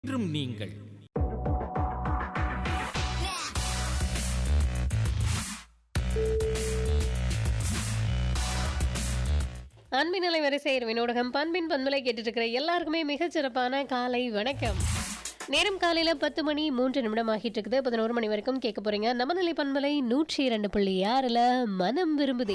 என்றும் நீங்கள் அன்பின் நிலை வரிசை வினோடகம் பண்பின் பண்பலை கேட்டுட்டு இருக்கிற எல்லாருக்குமே மிகச்சிறப்பான காலை வணக்கம் நேரம் காலையில பத்து மணி மூன்று நிமிடம் ஆகிட்டு இருக்குது பதினோரு மணி வரைக்கும் கேட்க போறீங்க நம்ம நிலை பண்பலை நூற்றி இரண்டு புள்ளி ஆறுல மனம் விரும்புதே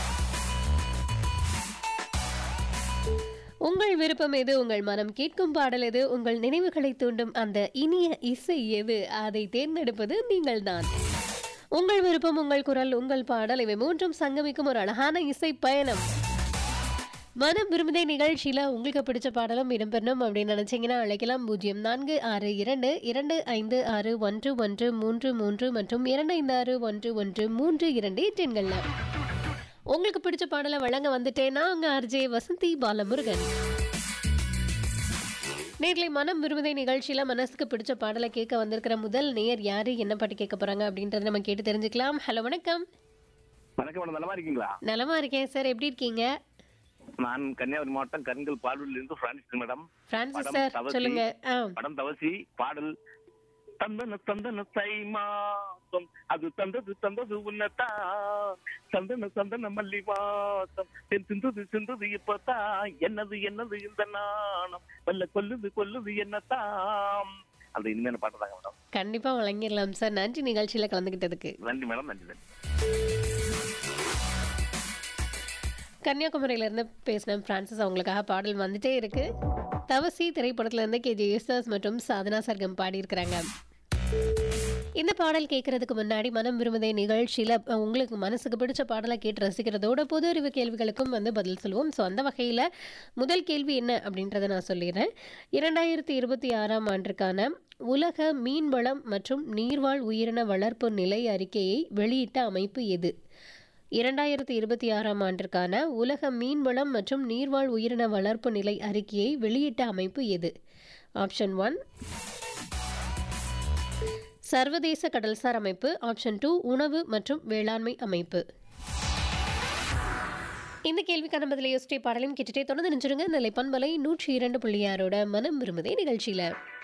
உங்கள் விருப்பம் எது உங்கள் மனம் கேட்கும் பாடல் எது உங்கள் நினைவுகளை தூண்டும் அந்த இனிய இசை எது அதை தேர்ந்தெடுப்பது நீங்கள்தான் உங்கள் விருப்பம் உங்கள் குரல் உங்கள் பாடல் இவை மூன்றும் சங்கமிக்கும் ஒரு அழகான இசை பயணம் மனம் விரும்புதே நிகழ்ச்சியில உங்களுக்கு பிடிச்ச பாடலும் இடம்பெறணும் அப்படின்னு நினைச்சீங்கன்னா அழைக்கலாம் பூஜ்ஜியம் நான்கு ஆறு இரண்டு இரண்டு ஐந்து ஆறு ஒன்று ஒன்று மூன்று மூன்று மற்றும் இரண்டு ஐந்து ஆறு ஒன்று ஒன்று மூன்று இரண்டு எண்கள்ல உங்களுக்கு பிடிச்ச பாடலை வழங்க வந்துட்டேன்னா உங்க ஆர்ஜே வசந்தி பாலமுருகன் நேர்களை மனம் விரும்புதை நிகழ்ச்சியில மனசுக்கு பிடிச்ச பாடலை கேட்க வந்திருக்கிற முதல் நேயர் யாரு என்ன பாட்டு கேட்க போறாங்க அப்படின்றத நம்ம கேட்டு தெரிஞ்சுக்கலாம் ஹலோ வணக்கம் வணக்கம் மேடம் நலமா இருக்கீங்களா நலமா இருக்கேன் சார் எப்படி இருக்கீங்க நான் கன்னியாகுமரி மாவட்டம் கருங்கல் பாடூரில் இருந்து பிரான்சிஸ் மேடம் பிரான்சிஸ் படம் சார் தவசி. சொல்லுங்க ஆ படம் தவசி பாடல் தந்தன தந்தன தை மாசம் அது தந்தது தந்தது உன்னதா சந்தன சந்தன மல்லி வாசம் தென் சிந்தது சிந்தது இப்பதான் என்னது என்னது இந்த நாணம் வல்ல கொல்லுது கொல்லுது என்னதாம் அந்த இனிமையான பாட்டு தாங்க மேடம் கண்டிப்பா வழங்கிடலாம் சார் நன்றி நிகழ்ச்சியில கலந்துகிட்டதுக்கு நன்றி மேடம் நன்றி நன்றி கன்னியாகுமரியில இருந்து பேசின பிரான்சிஸ் அவங்களுக்காக பாடல் வந்துட்டே இருக்கு தவசி திரைப்படத்துல இருந்து கே ஜே யேசுதாஸ் மற்றும் சாதனா சர்க்கம் பாடியிருக்கிறாங்க இந்த பாடல் கேட்கறதுக்கு முன்னாடி மனம் விரும்புதே நிகழ்ச்சியில அஹ், உங்களுக்கு மனசுக்கு பிடிச்ச பாடலை கேட்டு ரசிக்கிறதோட பொது அறிவு கேள்விகளுக்கும் வந்து பதில் சொல்லுவோம் ஸோ அந்த வகையில் முதல் கேள்வி என்ன அப்படின்றத நான் சொல்லிடுறேன் இரண்டாயிரத்தி இருபத்தி ஆறாம் ஆண்டிற்கான உலக மீன்வளம் மற்றும் நீர்வாழ் உயிரின வளர்ப்பு நிலை அறிக்கையை வெளியிட்ட அமைப்பு எது இரண்டாயிரத்தி இருபத்தி ஆறாம் ஆண்டிற்கான உலக மீன்வளம் மற்றும் நீர்வாழ் உயிரின வளர்ப்பு நிலை அறிக்கையை வெளியிட்ட அமைப்பு எது ஆப்ஷன் ஒன் சர்வதேச கடல்சார் அமைப்பு ஆப்ஷன் டூ உணவு மற்றும் வேளாண்மை அமைப்பு இந்த கேள்விக்கான பதிலை யோசிச்சை பாடலையும் கேட்டுட்டே தொடர்ந்து நினைச்சிருங்க நிலை பண்பலை நூற்றி இரண்டு புள்ளி ஆறோட மனம் விரும்புதே நிகழ்ச்சியில